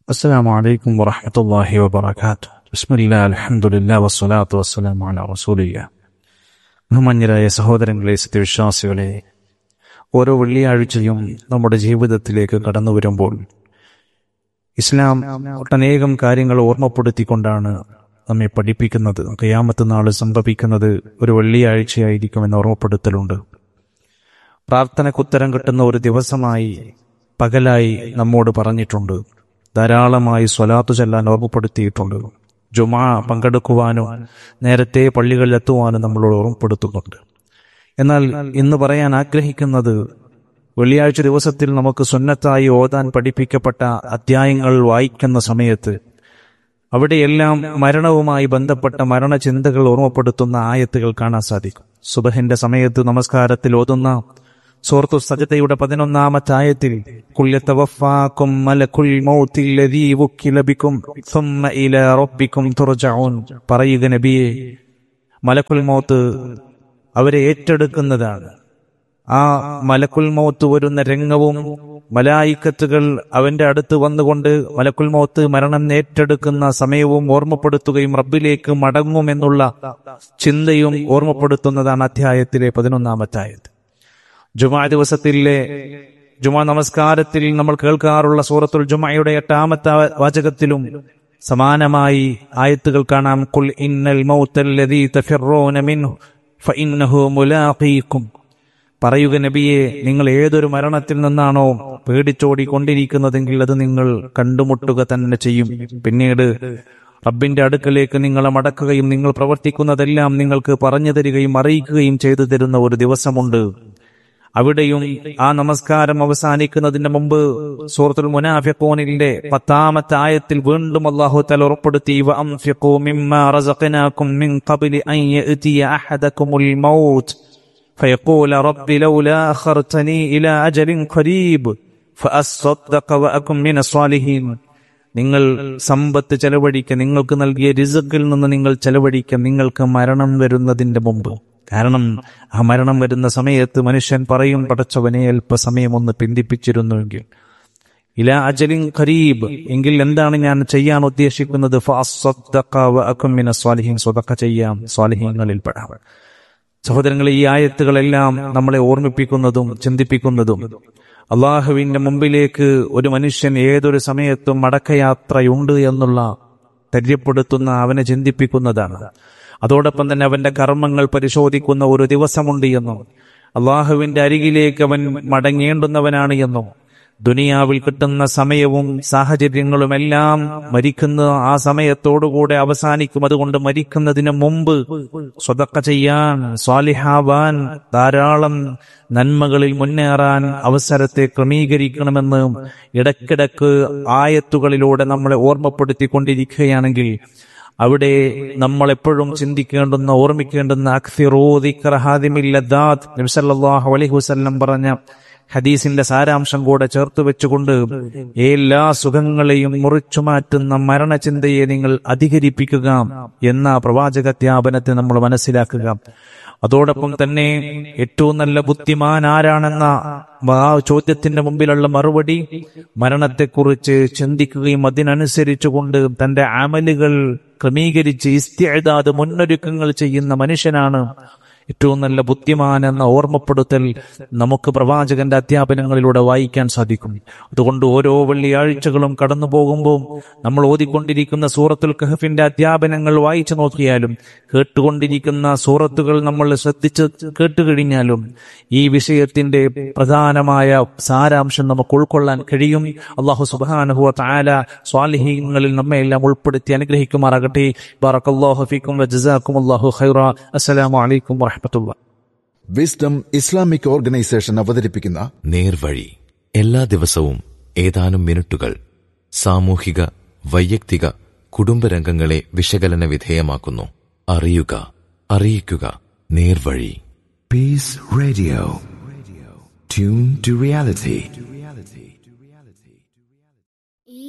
السلام عليكم ورحمة الله وبركاته بسم الله الحمد لله والصلاة والسلام على رسول الله ബഹുമാന്യരായ സഹോദരങ്ങളെ സത്യവിശ്വാസികളെ ഓരോ വെള്ളിയാഴ്ചയും നമ്മുടെ ജീവിതത്തിലേക്ക് കടന്നു വരുമ്പോൾ ഇസ്ലാം ഒട്ടനേകം കാര്യങ്ങൾ ഓർമ്മപ്പെടുത്തിക്കൊണ്ടാണ് നമ്മെ പഠിപ്പിക്കുന്നത് കയ്യാമത്ത് നാള് സംഭവിക്കുന്നത് ഒരു വെള്ളിയാഴ്ചയായിരിക്കുമെന്ന് ഓർമ്മപ്പെടുത്തലുണ്ട് പ്രാർത്ഥനക്കുത്തരം കിട്ടുന്ന ഒരു ദിവസമായി പകലായി നമ്മോട് പറഞ്ഞിട്ടുണ്ട് ധാരാളമായി സ്വലാത്തു ചെല്ലാൻ ഓർമ്മപ്പെടുത്തിയിട്ടുണ്ട് ജുമാ പങ്കെടുക്കുവാനും നേരത്തെ പള്ളികളിൽ എത്തുവാനും നമ്മളോട് ഓർമ്മപ്പെടുത്തുന്നുണ്ട് എന്നാൽ ഇന്ന് പറയാൻ ആഗ്രഹിക്കുന്നത് വെള്ളിയാഴ്ച ദിവസത്തിൽ നമുക്ക് സുന്നത്തായി ഓതാൻ പഠിപ്പിക്കപ്പെട്ട അധ്യായങ്ങൾ വായിക്കുന്ന സമയത്ത് അവിടെയെല്ലാം മരണവുമായി ബന്ധപ്പെട്ട മരണചിന്തകൾ ഓർമ്മപ്പെടുത്തുന്ന ആയത്തുകൾ കാണാൻ സാധിക്കും സുബഹിന്റെ സമയത്ത് നമസ്കാരത്തിൽ ഓതുന്ന സൂറത്തു സജതയുടെ പതിനൊന്നാമത്തെ ആയത്തിൽ കുല്യത്തവഫാക്കും മലക്കുൽ മൗത്തില്ലദീ വുക്കില ബിക്കും ثم ഇലാ റബ്ബിക്കും തുർജഊൻ പറയുക നബിയെ മലക്കുൽ മൗത്ത് അവരെ ഏറ്റെടുക്കുന്നതാണ് ആ മലക്കുൽ മൗത്ത് വരുന്ന രംഗവും മലായിക്കത്തുകൾ അവന്റെ അടുത്ത് വന്നുകൊണ്ട് മലക്കുൽ മൗത്ത് മരണം ഏറ്റെടുക്കുന്ന സമയവും ഓർമ്മപ്പെടുത്തുകയും റബ്ബിലേക്ക് മടങ്ങുമെന്നുള്ള ചിന്തയും ഓർമ്മപ്പെടുത്തുന്നതാണ് അധ്യായത്തിലെ പതിനൊന്നാമത്തെ ആയത് ജുമാ ദിവസത്തിലെ ജുമാ നമസ്കാരത്തിൽ നമ്മൾ കേൾക്കാറുള്ള സൂറത്തുൽ ജുമായുടെ എട്ടാമത്തെ വാചകത്തിലും സമാനമായി ആയത്തുകൾ കാണാം കുൽ ഇന്നൽ മൗത്തല്ലദീ തഫിറൂന മിൻഹു ഫഇന്നഹു മുലാഖീകും പറയുക നബിയെ നിങ്ങൾ ഏതൊരു മരണത്തിൽ നിന്നാണോ പേടിച്ചോടിക്കൊണ്ടിരിക്കുന്നതെങ്കിൽ അത് നിങ്ങൾ കണ്ടുമുട്ടുക തന്നെ ചെയ്യും പിന്നീട് റബ്ബിന്റെ അടുക്കലേക്ക് നിങ്ങളെ മടക്കുകയും നിങ്ങൾ പ്രവർത്തിക്കുന്നതെല്ലാം നിങ്ങൾക്ക് പറഞ്ഞു തരികയും അറിയിക്കുകയും ചെയ്തു തരുന്ന ഒരു ദിവസമുണ്ട് അവിടെയും ആ നമസ്കാരം അവസാനിക്കുന്നതിന് മുമ്പ് സൂറത്തുൽ മുനാഫിഖൂനിന്റെ പത്താമത്തെ ആയത്തിൽ വീണ്ടും അല്ലാഹു തആല ഉറപ്പെടുത്തി വഅൻഫിഖൂ മിമ്മാ റസഖനാകും മിൻ ഖബ്ലി അൻ യഅതിയ അഹദകുമുൽ മൗത്ത് فيقول رب لولا أخرتني إلى أجل قريب فأصدق وأكن من الصالحين നിങ്ങൾ സമ്പത്ത് ചെലവഴിക്കുക നിങ്ങൾക്ക് നൽകിയ റിസക്കിൽ നിന്ന് നിങ്ങൾ ചെലവഴിക്കുക നിങ്ങൾക്ക് മരണം വരുന്നതിന്റെ മുമ്പ് കാരണം ആ മരണം വരുന്ന സമയത്ത് മനുഷ്യൻ പറയും പടച്ചവനെ അല്പസമയം ഒന്ന് പിന്തിപ്പിച്ചിരുന്നുവെങ്കിൽ ഇല അജലിൻ ഖരീബ് എങ്കിൽ എന്താണ് ഞാൻ ചെയ്യാൻ ഉദ്ദേശിക്കുന്നത് സ്വാലിഹീൻ സ്വതക്ക ചെയ്യാം സ്വാലിഹീങ്ങളിൽ പെടാം സഹോദരങ്ങളെ ഈ ആയത്തുകളെല്ലാം നമ്മളെ ഓർമ്മിപ്പിക്കുന്നതും ചിന്തിപ്പിക്കുന്നതും അള്ളാഹുവിന്റെ മുമ്പിലേക്ക് ഒരു മനുഷ്യൻ ഏതൊരു സമയത്തും മടക്കയാത്രയുണ്ട് എന്നുള്ള തെര്യപ്പെടുത്തുന്ന അവനെ ചിന്തിപ്പിക്കുന്നതാണ് അതോടൊപ്പം തന്നെ അവന്റെ കർമ്മങ്ങൾ പരിശോധിക്കുന്ന ഒരു ദിവസമുണ്ട് എന്നും അള്ളാഹുവിന്റെ അരികിലേക്ക് അവൻ മടങ്ങേണ്ടുന്നവനാണ് എന്നും ദുനിയാവിൽ കിട്ടുന്ന സമയവും സാഹചര്യങ്ങളും എല്ലാം മരിക്കുന്ന ആ സമയത്തോടുകൂടെ അവസാനിക്കും അതുകൊണ്ട് മരിക്കുന്നതിന് മുമ്പ് സ്വതക്ക ചെയ്യാൻ സ്വാലിഹാവാൻ ധാരാളം നന്മകളിൽ മുന്നേറാൻ അവസരത്തെ ക്രമീകരിക്കണമെന്ന് ഇടക്കിടക്ക് ആയത്തുകളിലൂടെ നമ്മളെ ഓർമ്മപ്പെടുത്തിക്കൊണ്ടിരിക്കുകയാണെങ്കിൽ അവിടെ നമ്മൾ എപ്പോഴും ചിന്തിക്കേണ്ടുന്ന ഓർമ്മിക്കേണ്ടുന്ന അലൈഹി വസല്ലം പറഞ്ഞ ഹദീസിന്റെ സാരാംശം കൂടെ ചേർത്ത് വെച്ചുകൊണ്ട് എല്ലാ സുഖങ്ങളെയും മുറിച്ചു മാറ്റുന്ന മരണചിന്തയെ നിങ്ങൾ അധികരിപ്പിക്കുക എന്ന പ്രവാചകത്യാപനത്തെ നമ്മൾ മനസ്സിലാക്കുക അതോടൊപ്പം തന്നെ ഏറ്റവും നല്ല ബുദ്ധിമാൻ ആരാണെന്ന ആ ചോദ്യത്തിന്റെ മുമ്പിലുള്ള മറുപടി മരണത്തെക്കുറിച്ച് ചിന്തിക്കുകയും അതിനനുസരിച്ചുകൊണ്ട് തന്റെ അമലുകൾ ക്രമീകരിച്ച് ഇസ്തിഅദാദ് മുന്നൊരുക്കങ്ങൾ ചെയ്യുന്ന മനുഷ്യനാണ് ഏറ്റവും നല്ല ബുദ്ധിമാൻ എന്ന ഓർമ്മപ്പെടുത്തൽ നമുക്ക് പ്രവാചകന്റെ അധ്യാപനങ്ങളിലൂടെ വായിക്കാൻ സാധിക്കും അതുകൊണ്ട് ഓരോ വെള്ളിയാഴ്ചകളും കടന്നു പോകുമ്പോൾ നമ്മൾ ഓതിക്കൊണ്ടിരിക്കുന്ന സൂറത്തുൽ കഹഫിന്റെ അധ്യാപനങ്ങൾ വായിച്ചു നോക്കിയാലും കേട്ടുകൊണ്ടിരിക്കുന്ന സൂറത്തുകൾ നമ്മൾ ശ്രദ്ധിച്ച് കേട്ടുകഴിഞ്ഞാലും ഈ വിഷയത്തിന്റെ പ്രധാനമായ സാരാംശം നമുക്ക് ഉൾക്കൊള്ളാൻ കഴിയും അള്ളാഹു സുബാനുഹുവ താല സ്വാലിഹീങ്ങളിൽ നമ്മെ എല്ലാം ഉൾപ്പെടുത്തി അനുഗ്രഹിക്കുമാറാകട്ടെ ബാറക്കല്ലാഹു ഫീക്കും വജസാക്കും അല്ലാഹു ഖൈറ അസ്സലാമു അലൈക്കും വറഹ്മത്തുള്ളാഹി വിസ്ഡം ഇസ്ലാമിക് ഓർഗനൈസേഷൻ അവതരിപ്പിക്കുന്ന നേർവഴി എല്ലാ ദിവസവും ഏതാനും മിനിറ്റുകൾ സാമൂഹിക വൈയക്തിക കുടുംബരംഗങ്ങളെ വിശകലന വിധേയമാക്കുന്നു അറിയുക അറിയിക്കുക നേർവഴി Peace Radio. Tune to reality.